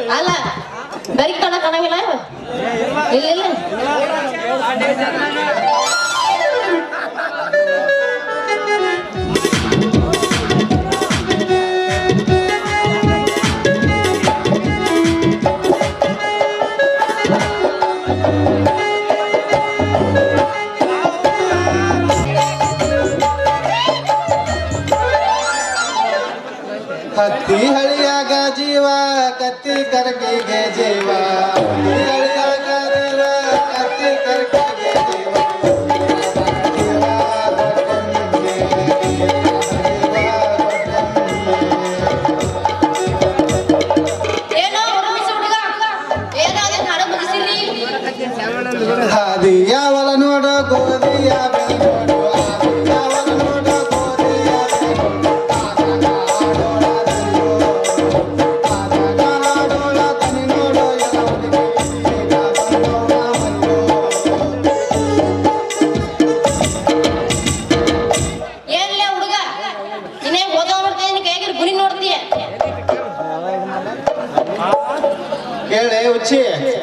ಅಲ್ಲ ಬರೀ ಕಣ ಕಾಣಂಗಿಲ್ಲ ಇಲ್ಲ ಇಲ್ಲ ಹತ್ತಿ ಹಳಿಯಾಗ ಜೀವ ಕತ್ತಿ ಕರಕಿಗೆ ಜೀವ ಹತ್ತಿ ಹಳಿಯಾಗ ಜೀವ ಕತ್ತಿ ಕರಕಿಗೆ ಜೀವ ಜೀವ ಕೊಟ್ಟಂಗೆ, ಜೀವ ಕೊಟ್ಟಂಗೆ. ಏನೋ ಹುಡುಗಿಸಿ ಹುಡುಗ ಏನೋ ಅದನ್ನ ಹಾಡ ಮುಗಿಸಿರಿ ಹಾದಿ ಯಾವಲ ನೋಡ ಗೋಧಿಯ ಬೆಲ್ ನೋಡು ಹಾದಿ ಯಾವಲ ನೋಡ ಗೋಧಿಯ ಬೆಲ್ ನೋಡು. ಆದಾಗ ಆಡೋಳ ತನಿಯೋ, ಆದಾಗ ಆಡೋಳ ತನಿ ನೋಡು ಎಲ್ಲ ಹುಡುಗಿ ಈಗ ಬಂದೋಳ ಮನೆಯೋ. ಏನ್ಲೇ ಹುಡುಗ ಇನ್ನೇ ಓದೋ ನೋಡ್ತೀನಿ ಕೈಯಾಗಿರ್ ಗುರಿ ನೋಡ್ತೀಯ ಕೇಳೆ ಉಚ್ಚಿ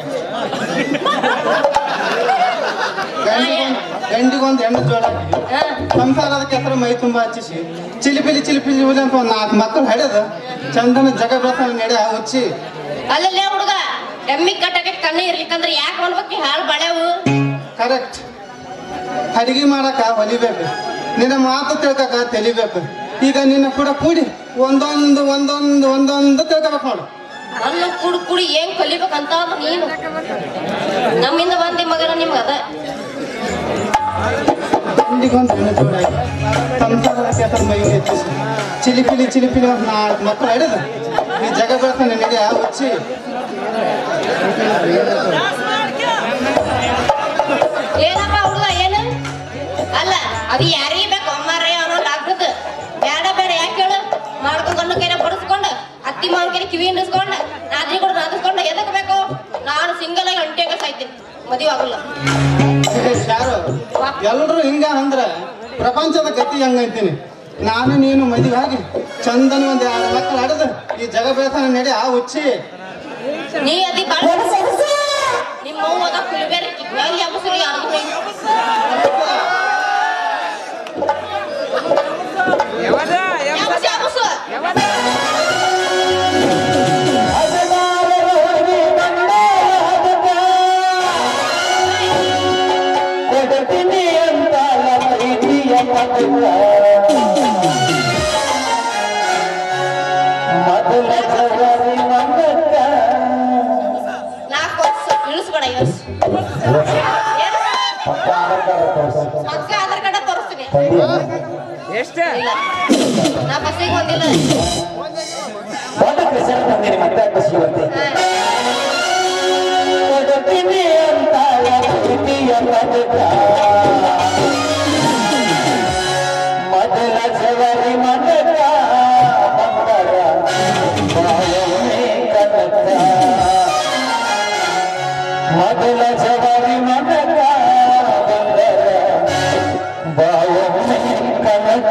ಗಂಡಿಗೊಂದ್ ಗಂಡಿಗೊಂದ್ ಹೆಣ್ಣು ಜೋಳ ಹಾ ಸಂಸಾರದ ಕೆಸರು ಮೈ ತುಂಬ ಹಚ್ಚಿಸಿ ಚಿಲಿಪಿಲಿ ಚಿಲಿಪಿಲಿ ಹುಲಿ ಅಂತ ಒಂದು ನಾಲ್ಕು ಮಕ್ಕಳು ಹಡೆದು ಚಂದನ ಜಗಬ್ರತ ನಡೆ ಉಚ್ಚಿ ಅಲ್ಲಲ್ಲೇ ಹುಡುಗ ಎಮ್ಮಿ ಕಟ್ಟಕ್ಕೆ ಕಣ್ಣು ಇರ್ಲಿಕ್ಕಂದ್ರೆ ಯಾಕೆ ಮಾಡ್ಬೇಕು ಹಾಳು ಬಳೆವು ಕರೆಕ್ಟ್ ಅಡಿಗೆ ಮಾಡಕ ಹೊಲಿಬೇಕು ನಿನ್ನ ಮಾತು ತಿಳ್ಕಕ ತೆಲಿಬೇಕು ಈಗ ನಿನ್ನ ಕೂಡ ಕೂಡಿ ಒಂದೊಂದು ಒಂದೊಂದು ಒಂದೊಂದು ತಿಳ್ಕೊಬೇಕು ನೋಡು ನನ್ನ ಕುಡು ಕುಡಿ ಏನ್ ಕಲಿಬೇಕಂತ ಅಂದ್ ನೀನು ನಮ್ಮಿಂದ ಬಂದಿ ಮಗನ ನಿಮ್ಗೆ ಅದ ಗಂಡಿಗೊಂದು ಹೆಣ್ಣು ಜೋಡಾಗಿ ಸಂಸಾರದ ಕೆಸರು ಮೈ ಹೆಚ್ಚಿಸಿ ಚಿಲಿಪಿಲಿ ಚಿಲಿಪಿಲಿ ಒಂದು ನಾಲ್ಕು ಮಕ್ಕಳು ಹಿಡಿದು ಈ ಜಗ ಬೆಳೆತಾನೆ ನಡೆ ಉಚ್ಚಿ ಏನಪ್ಪ ಹುಡುಗ ಏನು ಅಲ್ಲ ಅದು ಯಾರಿಗೆ ಬೇಕು ಅಮ್ಮಾರೇ ಅನ್ನೋ ಆಗ್ತದ ಬೇಡ ಬೇಡ ಯಾಕೆ ಹೇಳು ಮಾಡ್ಕೊಂಡು ಕೈನ ಬಡಿಸ್ಕೊಂಡು ಅತ್ತಿ ಮಾವನ ಕೈ ಕಿವಿ ಹಿಂಡಿಸ್ಕೊಂಡು ನಾದಿ ಕೂಡ ನಾದಿಸ್ಕೊಂಡು ಎದಕ್ ಬೇಕು ನಾನು ಸಿಂಗಲ್ ಆಗಿ ಅಂಟಿಯಾಗ ಸಾಯ್ತೀನಿ ಮದುವೆ ಆಗಲ್ಲ ಯಾರು ಎಲ್ಲರೂ ಹಿಂಗ ಅಂದ್ರ ಪ್ರಪಂಚದ ಗತಿ ಹಂಗಂತೀನಿ ನಾನು ನೀನು ಮದುವೆ ಆಗಿ ಚಂದನ ಒಂದು ಎರಡು ಮಕ್ಕಳು ಹಡೆದು ಈ ಜಗ ಬೆಳೆತಾನೆ ನಡೆ ಆ ಉಚ್ಚಿ ನೀ ಅದಿ ಬಾಳ ನಿಮ್ಮ ಅವ್ವಗ ಕುಲಿಬೇರೆ ಎಲ್ಲಿ ಅಬಸುರಿ ಯಾರಿಗೂ ಅಬಸು ನಾಲ್ಕು ವರ್ಷ ಇಳಿಸ್ಬೇಡ ಇಳಿಸ್ ಪಕ್ಕ ಆಧಾರ್ ಕಾರ್ಡ್ ತೋರಿಸ್ತೀನಿ ಎಷ್ಟ ಇಲ್ಲ ನಾ ಬಸ್ಸಿಗೆ ಬಂದಿಲ್ಲ ಮತ್ತೆ ಖುಷಿ ಮೊದಲ ಜವರಿ ಮನಕ ಮಂಗಳ ಬಾಯೊಮ್ಮೆ ಕನಕ ಮೊದಲ ಜವರಿ ಮನಕ ಬಂದರ ಬಾಯೊಮ್ಮೆ ಕನಕ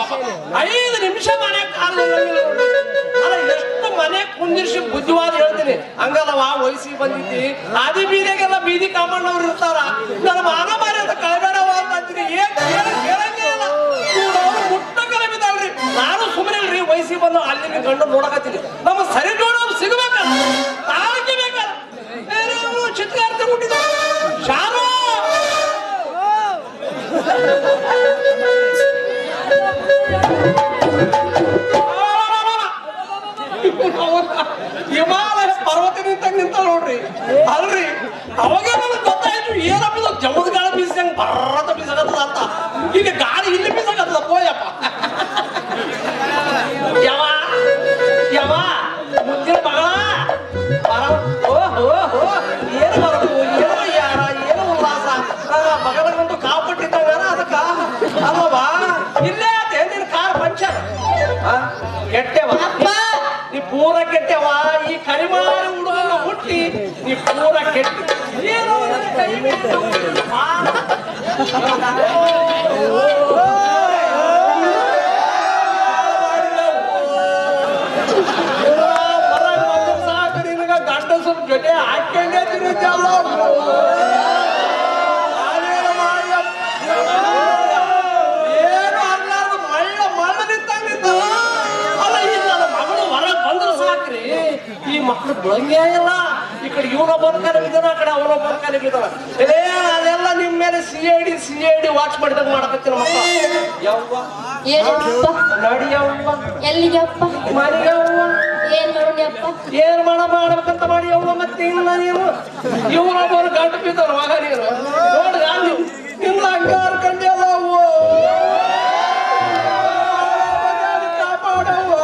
ಪಾಪ ಐದು ನಿಮಿಷ ಮನೆ ಕಾಲ ಅಲ್ಲ ಎಷ್ಟು ಮನೆ ಕುಂದಿರ್ಸಿ ಬುದ್ಧಿವಾದ ಹೇಳ್ತೀನಿ ಹಂಗಲ್ಲವಾ ವಯಸ್ಸಿಗೆ ಬಂದಿದ್ದಿ ಆದಿ ಬೀದಿಗೆಲ್ಲ ಬೀದಿ ಕಾಮಣ್ಣವ್ರು ಇರ್ತಾರ ನನ್ನ ಮಾನ ಮಾರಿ ಅಂತ ಕಳಬೇಡವ ಅಂತ ಅಂತೀನಿ ಏನ್ ಕೇಳ- ಕೇಳಂಗೇ ಇಲ್ಲ ಇವ್ರು ಅವ್ರು ಮುಟ್ಟ ಕಲೆ ಬಿದ್ದಾಳ್ರಿ ನಾನು ಸುಮ್ಮನೆ ಇಲ್ರಿ ವಯಸ್ಸಿಗೆ ಬಂದು ಅಲ್ಲಿ ಗಂಡು ನೋಡಕತ್ತೀನಿ ನಮ್ಮ ಸರಿ ನೋಡೋರು ಸಿಗಬೇಕಲ್ಲ ತಾಳ್ಕೆ ಬೇಕಲ್ಲ ಬೇರೆ ಅವ್ರು ಚಿತ್ರಗಾರ್ತಿ ಹುಟ್ಟಿದ್ದಾರೆ ಶಾರು ಹಿಮಾಲಯ ಪರ್ವತ ನಿಂತಂಗ್ ನಿಂತ ನೋಡ್ರಿ ಅಲ್ರಿ ಅವಾಗ ನನಗೆ ಗೊತ್ತಾಯ್ತು ಏನಪ್ಪ ಇದು ಜಮದ ಗಾಳಿ ಬೀಸಂಗ್ ಬರ್ರತ ಬೀಸಕತ್ತದ ಅಂತ ಈಗ ಗಾಳಿ ಇಲ್ಲಿ ಬೀಸಕತ್ತದ ಪೋಯಪ್ಪ ಯಾವ ಯಾವ ಮುದ್ದಿನ ಮಗಳ ಬರ ಓ ಹೋ ಹೋ ಏನು ಬರೋದು ಏನು ಯಾರ ಏನು ಉಲ್ಲಾಸ ಮಗಳಂತೂ ಕಾವು ಕೊಟ್ಟಿದ್ದಂಗ ಅದಕ್ಕ ಅಲ್ಲವಾ ಇಲ್ಲೇ ಆತೆ ನಿನ್ ಕಾರ್ ಪಂಚರ್ ಕೆಟ್ಟೆವ ಅಪ್ಪ ನೀ ಪೂರ ಕೆಟ್ಟೆವ ಈ ಕರಿಮಾರಿ ಹುಡುಗನ ಹುಟ್ಟಿ ನೀ ಪೂರ ಕೆಟ್ಟಿ ಏನೋ ನನ್ನ ಕೈ ಮೇಲೆ ಹುಟ್ಟಿದಪ್ಪ. ಏನೋ ಹೊರಗ್ ಬಂದ್ರೆ ಸಾಕು ನಿನಗ ಗಂಡಸರ ಜೊತೆ ಹಾಕ್ಯಂಗೆ ತಿರುಗ್ತಲ್ಲ. ನಾನೇನು ಮಾಡ್ಲಪ್ಪ? ಏನು ಅರ್ಲಾರ್ದು ಮಳ್ಳ ಮಳ್ಳ ನಿಂತಂಗ್ ನಿಂತವ. ಅಲ್ಲ ಈ ನನ್ನ ಮಗಳು ಹೊರಗ್ ಬಂದ್ರೆ ಸಾಕ್ರಿ ಈ ಮಕ್ಳು ಬಿಡಂಗೇ ಇಲ್ಲ ಈ ಕಡೆ ಇವನೊಬ್ಬನ ಕಾಲ ಬಿದ್ದಾನ ಆ ಕಡೆ ಅವನೊಬ್ಬನ ಕಾಲ ಬಿದ್ದಾನ ಏ ಅದೆಲ್ಲ ನಿಮ್ ಮೇಲೆ C I D C I D watch ಮಾಡಿದಾಗ ಮಾಡಕತ್ತಿನ ಮಕ್ಕಳು ಯವ್ವ ಏನಪ್ಪ ನಡಿಯವ್ವ ಎಲ್ಲಿಗಪ್ಪ ಮರಿಯವ್ವ ಏನ್ ಮಾಡೋಣಪ್ಪ ಏನ್ ಮಾಡ ಮಾಡ್ಬೇಕಂತ ಮಾಡಿ ಅವ್ವ ಮತ್ತೆ ಇಲ್ಲ ನೀನು ಇವನೊಬ್ಬರು ಗಂಟು ಬಿದ್ದಾನ ಮಗ ನೀನು ನೋಡ್ರಿ ಅಲ್ಲಿ ಇಲ್ಲ ಹಂಗಾರ ಕಂಡಿಯಲ್ಲ ಅವ್ವ ಕಾಪಾಡವ್ವ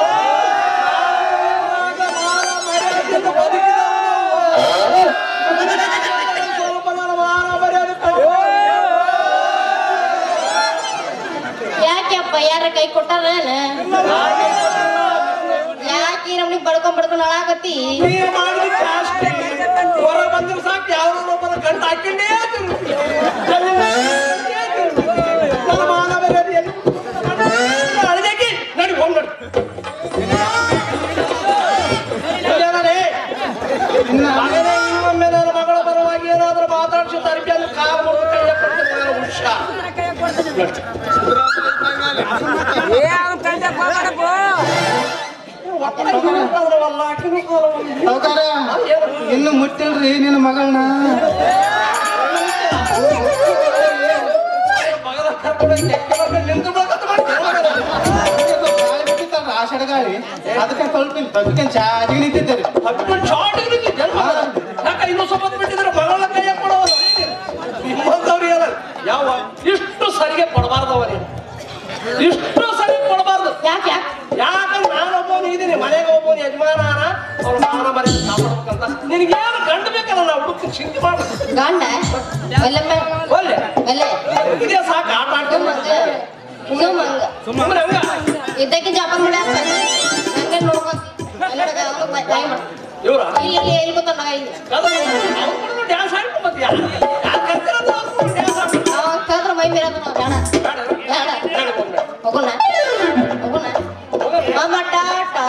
ಮಗ ಮಾನ ಮರ್ಯಾದೆಯಿಂದ ಬದುಕಿದವನವ್ವ. ಸ್ವಲ್ಪ ನನ್ನ ಮಾನ ಮರ್ಯಾದೆ ಕಾಪಾಡು. ಯಾಕೆಪ್ಪ ಯಾರ ಕೈ ಕೊಟ್ಟಾರ ಯಾಕೆ ನಮ್ನಿಗೆ ಬಡ್ಕೊಂಡ್ ಬಡ್ಕೊಂಡ್ ಅಳಾಕತ್ತಿ ನೀ ಮಾಡಿದ ಜಾಸ್ತಿ ಹೊರ ಬಂದ್ರೆ ಸಾಕು ಯಾರೋ ಒಬ್ಬರ ಗಂಟು ಹಾಕೊಂಡೇ ತಿರುಗ್ತಿ. ನನ್ನ ಮಾನ ಮರ್ಯಾದೆ ಎಲ್ಲಿ? ಅಳ್ದಕ್ಕೆ ನಡಿ ಹೋಗ್ ನಡಿ ಏನರೇ? ಮಗನೇ ಇನ್ನೊಮ್ಮೆ ನನ್ನ ಮಗಳ ಪರವಾಗಿ ಏನಾದ್ರೂ ಮಾತಾಡ್ಸಿ ತರಪಿ ಅಂದ್ರೆ ಕಾಲು ಮುರಿದು ಕೈಯ ಕೊಡ್ತೀನಿ ನಾನು ಹುಷಾರ್. ಒಟ್ಟೆ ಹುಡುಗರಲ್ಲ, ಆಕಿನೂ ಕಾಲು- ಸಾವ್ಕಾರ ಇನ್ನು ಮುಟ್ಟಿಲ್ರಿ ನಿನ್ನ ಮಗಳನ್ನ ಮಗನ ಕರ್ಕೊಂಡು ಹೋಗಿ ಕೆಳಗೆ ನಿಂತು ಬಿಡಕತ್ತ ಮಾಡ್ತೀನಿ. ಗಾಳಿ ಬಿಟ್ಟಿತ್ತಲ್ರಿ ಆಷಾಢ ಗಾಳಿ ಅದಕ್ಕೆ ಸ್ವಲ್ಪ ಇಲ್ಲಿ ಬದುಕನ್ ಚಾಜಿಗೆ ನಿಂತಿದ್ದೀರಿ ಹಬ್ಬಿಕೊಂಡು ಶಾರ್ಟಿಗೆ ನಿಂತಿದ್ದೆ ಅಲ್ವಾ? ಯಾಕೆ ಇನ್ನೂ ಸ್ವಲ್ಪ ಹೊತ್ತು ಬಿಟ್ಟಿದ್ರೆ ಮಗಳ ಕೈಯ ಕೊಡೋದು ನಿಮ್ಮಂತವ್ರು ಏನ ಯಾವ ಇಷ್ಟು ಸರಿಗೆ ಕೊಡಬಾರ್ದವ ನೀನು ಇಷ್ಟು ಸರಿ ಕೊಡಬಾರ್ದು ಯಾಕೆ ಯಾಕೆ ಯಾಕಂದ್ರೆ ನಾನು ಒಬ್ಬನು ಇದೀನಿ ಮನೆಗೆ ಒಬ್ಬನು ಯಜಮಾನ ಅವ್ರ ಮಾನ ಮರಿ ಕಾಪಾಡ್ಬೇಕಂತ ನಿನಗೇನು ಗಂಡು ಬೇಕಲ್ಲ ನಾವು ಹುಡುಕಿ ಚಿಂತೆ ಮಾಡು ಗಂಡ ಎಲ್ಲಮ್ಮ ಒಲ್ಲೆ ಎಲ್ಲೇ ಇದೇ ಸಾಕು ಆಟ ಆಡ್ಕೊಂಡು ಸುಮ್ಮಂಗ ಸುಮ್ಮನೆ ಹಂಗ ಇದ್ದಕ್ಕೆ ಜಾಪಾನ್ ಮಾಡ್ಯಾರ ಹಂಗೆ ನೋಡ್ಕೊಂತ ಎಲ್ಲಾಡ್ಗ ಅವ್ನು ಬಾಯ್ ಬಾಯ್ ಮಾಡು. ಇವ್ರ ಇಲ್ಲಿ ಇಲ್ಲಿ ಎಲ್ಲಿ ಕೂತಾನ ಮಗ ಇಲ್ಲಿ ಡ್ಯಾನ್ಸ್ ಆಡ್ಕೊಂಡು ಮತ್ತೆ ಯಾರು ಯಾರು ಕರ್ತಿರೋದು ಅವ್ರು ಡ್ಯಾನ್ಸ್ ಆಡ್ಕೊಂಡು ಅವ ಕೇಳಿದ್ರೆ ಮೈ ಮೀರೋದು ನಾವು ಬೇಡ ಬೇಡ ಹೇಳಿ ಹೋಗ್ಬೇಡ. ಹೋಗೋಣ ಹೋಗೋಣ ಮಾಮ ಟಾಟಾ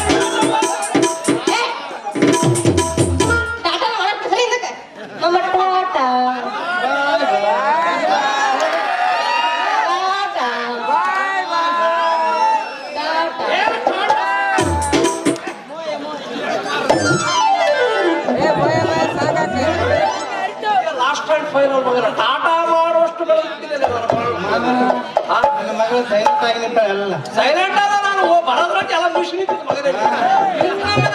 ಏ! ಟಾಟಾ ಮಾಡಕ್ ಸರಿ ಇದಕ್ಕೆ. ಮಾಮ tata tata tata last and final ಮಗನ ಟಾಟಾ ಮಾಡುವಷ್ಟು ಬೆಳೆದಿದ್ದೇನೆ ನನ್ನ ಮಗಳು ಸೈಲೆಂಟ್ ಆಗಿ ನಿಂತಾಳೆ ಎಲ್ಲ ಸೈಲೆಂಟ್ ಆದ ನಾನು ಬರೋದ್ರಾಗ ಎಲ್ಲ ಮುಗಿಸಿ ನಿಂತಿದ್ದೆ ಮಗನೇ